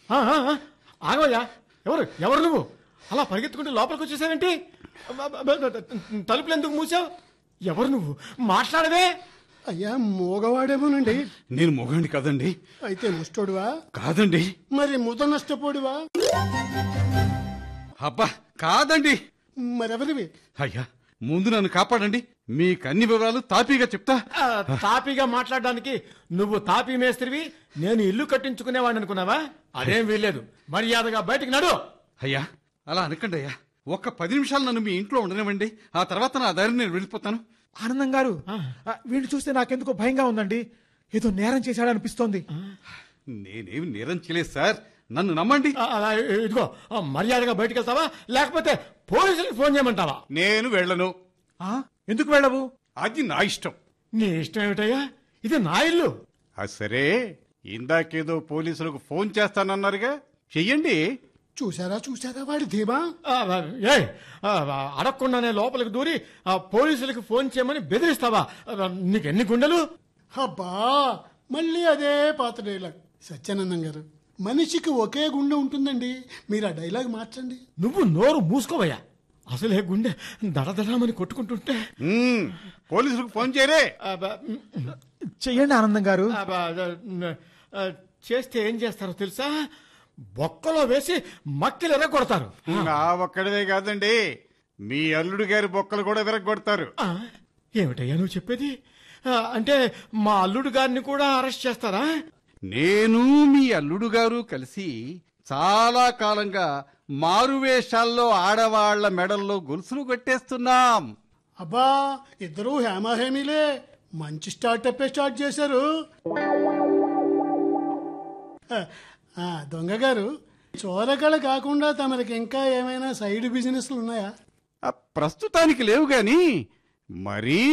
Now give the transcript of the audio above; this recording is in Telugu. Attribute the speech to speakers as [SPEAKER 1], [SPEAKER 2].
[SPEAKER 1] ఆ, ఆ, ఆ, ఆగవయ్యా ఎవరు ఎవరు నువ్వు అలా పరిగెత్తుకుంటూ లోపలికి వచ్చేసావేంటి అబ్బ, అబ్బ, అబ్బ, తలుపులు ఎందుకు మూసావు ఎవరు నువ్వు మాట్లాడవే
[SPEAKER 2] అయ్యా మోగవాడేమోనండి
[SPEAKER 3] నేను మొగండి కదండి
[SPEAKER 2] అయితే ముష్టోడువా
[SPEAKER 3] కాదండి
[SPEAKER 2] మరి ముద నష్టపోడువా
[SPEAKER 3] అబ్బా కాదండి
[SPEAKER 2] మరెవరివి
[SPEAKER 3] అయ్యా ముందు నన్ను కాపాడండి మీకు అన్ని వివరాలు తాపీగా చెప్తా
[SPEAKER 1] ఆ, తాపీగా మాట్లాడడానికి నువ్వు తాపీ మేస్త్రివి నేను ఇల్లు కట్టించుకునేవాడిని అనుకున్నావా అదేం వీల్లేదు మర్యాదగా బయటికి నడు
[SPEAKER 3] అయ్యా అలా అనకండి అయ్యా ఒక్క పది నిమిషాలు నన్ను మీ ఇంట్లో ఉండనివ్వండి ఆ తర్వాత నా దారిని నేను వెళ్ళిపోతాను
[SPEAKER 4] ఆనందం గారు ఆ, వీడిని చూస్తే నాకెందుకో భయంగా ఉందండి ఏదో నేరం చేశాడనిపిస్తోంది
[SPEAKER 3] నేనేమి నేరం చేయలేదు సార్ నన్ను నమ్మండి
[SPEAKER 1] ఆ, అలా ఇదిగో ఆ, మర్యాదగా బయటికి వెళ్తావా లేకపోతే పోలీసులకు ఫోన్ చేయమంటావా
[SPEAKER 3] నేను వెళ్ళను
[SPEAKER 4] ఆ, ఎందుకు వెళ్ళవు
[SPEAKER 3] అది నా ఇష్టం
[SPEAKER 1] నీ ఇష్టం ఏమిటయ్యా ఇది నా ఇల్లు
[SPEAKER 3] అది సరే ఇందాకేదో పోలీసులకు ఫోన్ చేస్తానన్నారుగా చెయ్యండి
[SPEAKER 2] చూసారా చూసారా వాడి ధీమా
[SPEAKER 1] ఆ, ఏ అడగకుండానే లోపలికి దూరి ఆ పోలీసులకు ఫోన్ చేయమని బెదిరిస్తావా ఆ, నీకు ఎన్ని గుండెలు
[SPEAKER 2] అబ్బా మళ్ళీ అదే పాత డైలాగ్ సత్యానందం గారు మనిషికి ఒకే గుండె ఉంటుందండి మీరు ఆ డైలాగ్ మార్చండి
[SPEAKER 1] నువ్వు నోరు మూసుకోవయ్యా అసలే గుండె దడదడమని కొట్టుకుంటుంటే
[SPEAKER 3] మ్మ్, పోలీసులకు ఫోన్ చేయరే
[SPEAKER 1] ఆ, బ-
[SPEAKER 4] చెయ్యండి ఆనందం గారు
[SPEAKER 1] ఆ, బ- ఆ, చేస్తే ఏం చేస్తారో తెలుసా బొక్కలో వేసి మక్కిలు ఎర్రగొడతారు
[SPEAKER 3] నా ఒక్కడవే కాదండి మీ అల్లుడు గారి బొక్కలు కూడా విరగొడతారు
[SPEAKER 1] ఆ, ఏమిటయ్యా నువ్వు చెప్పేది ఆ, అంటే మా అల్లుడు గారిని కూడా అరెస్ట్ చేస్తారా
[SPEAKER 3] నేను మీ అల్లుడు గారు కలిసి చాలా కాలంగా మారువేషాల్లో ఆడవాళ్ల మెడల్లో గొలుసులు కొట్టేస్తున్నాం
[SPEAKER 2] అబ్బా ఇద్దరూ హేమాహేమీలే మంచి స్టార్టప్ స్టార్ట్ చేశారు ఆ, ఆ, దొంగ గారు చోరకళ కాకుండా తమరికి ఇంకా ఏమైనా సైడ్ బిజినెస్లు ఉన్నాయా
[SPEAKER 3] ఆ, ప్రస్తుతానికి లేవు గాని మరీ